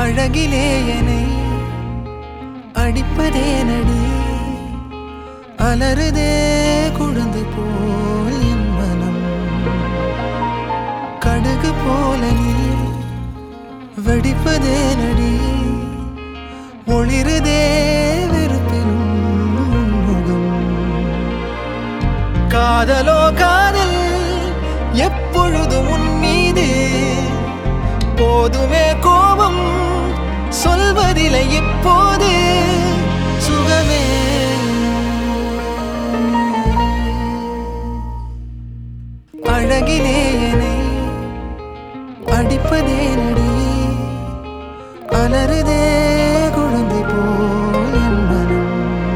அழகிலே என்னை அடிப்பதே நடி அலறுதே குழந்தை போல் என் மனம் கடுகு போல நீ வெடிப்பதே நடி ஒளிருதே வெறுப்பினும் உன்முகம் காதலோ காதல் எப்பொழுதும் உன் மீது போதுமே கோபம் சொல்வதில்லை இப்போது சுகமே அழகிலே என்னை அடிப்பதே நடி அலறுதே குழந்தை போல் என் மனம்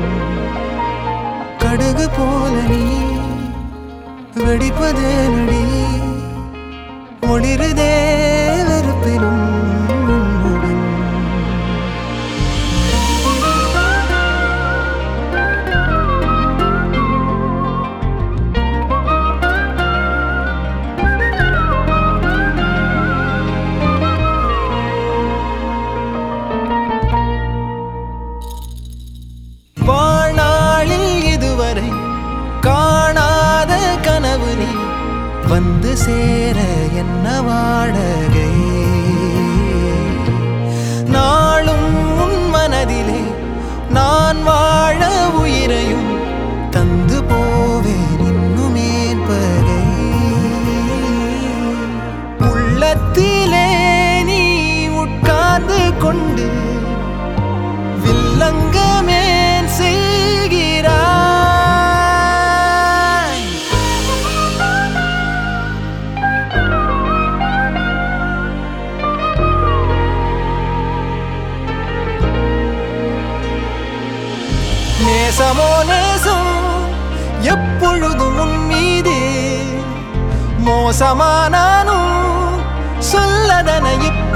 கடுகு போல நீ வெடிப்பதே நடி ஒளிருதே வெறுப்பினும் உன்முகம். வாழ்நாளில் இதுவரை காணாத கனவு நீ வந்து சேர என்ன வாடகை நாளும் உன் மனதிலே நான் வாழ உயிரையும் தந்து போவேன் இன்னுமேன் பகை உள்ளத்திலே நீ உட்கார்ந்து கொண்டு வில்லங்கமேன் செய்கிறாய் நேசமோ நேசம் எப்பொழுதும் உன் மீது மோசமானானும் சொல்லதன இப்ப